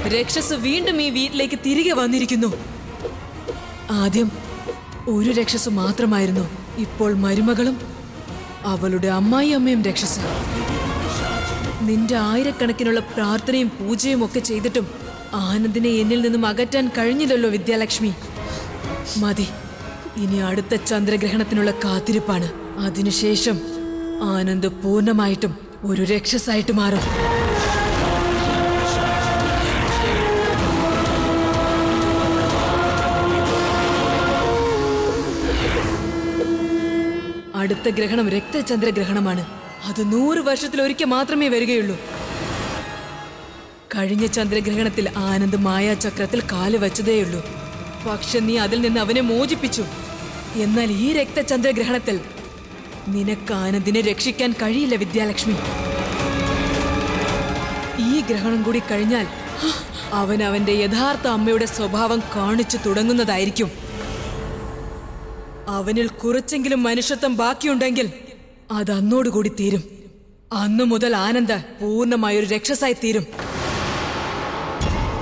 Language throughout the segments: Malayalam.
രക്ഷസ് വീണ്ടും ഈ വീട്ടിലേക്ക് തിരികെ വന്നിരിക്കുന്നു ആദ്യം ഒരു രക്ഷസ് മാത്രമായിരുന്നു ഇപ്പോൾ മരുമകളും അവളുടെ അമ്മായി അമ്മയും രക്ഷസ് നിന്റെ ആയിരക്കണക്കിനുള്ള പ്രാർത്ഥനയും പൂജയും ഒക്കെ ചെയ്തിട്ടും ആനന്ദിനെ എന്നിൽ നിന്നും അകറ്റാൻ കഴിഞ്ഞില്ലല്ലോ വിദ്യാലക്ഷ്മി മതി ഇനി അടുത്ത ചന്ദ്രഗ്രഹണത്തിനുള്ള കാത്തിരിപ്പാണ് അതിനുശേഷം ആനന്ദ് പൂർണ്ണമായിട്ടും ഒരു രക്ഷസായിട്ട് മാറും അടുത്ത ഗ്രഹണം രക്തചന്ദ്രഗ്രഹണമാണ് അത് നൂറ് വർഷത്തിൽ ഒരിക്കൽ മാത്രമേ വരികയുള്ളൂ കഴിഞ്ഞ ചന്ദ്രഗ്രഹണത്തിൽ ആനന്ദ് മായാചക്രത്തിൽ കാല് വച്ചതേയുള്ളൂ പക്ഷെ നീ അതിൽ നിന്ന് അവനെ മോചിപ്പിച്ചു എന്നാൽ ഈ രക്തചന്ദ്രഗ്രഹണത്തിൽ നിനക്ക് ആനന്ദിനെ രക്ഷിക്കാൻ കഴിയില്ല വിദ്യാലക്ഷ്മി ഈ ഗ്രഹണം കൂടി കഴിഞ്ഞാൽ അവൻ അവന്റെ യഥാർത്ഥ അമ്മയുടെ സ്വഭാവം കാണിച്ചു തുടങ്ങുന്നതായിരിക്കും അവനിൽ കുറച്ചെങ്കിലും മനുഷ്യത്വം ബാക്കിയുണ്ടെങ്കിൽ അത് അന്നോടുകൂടി തീരും അന്നു മുതൽ ആനന്ദ പൂർണ്ണമായൊരു രക്ഷസായി തീരും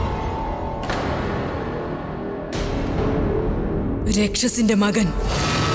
രക്ഷസിന്റെ മകൻ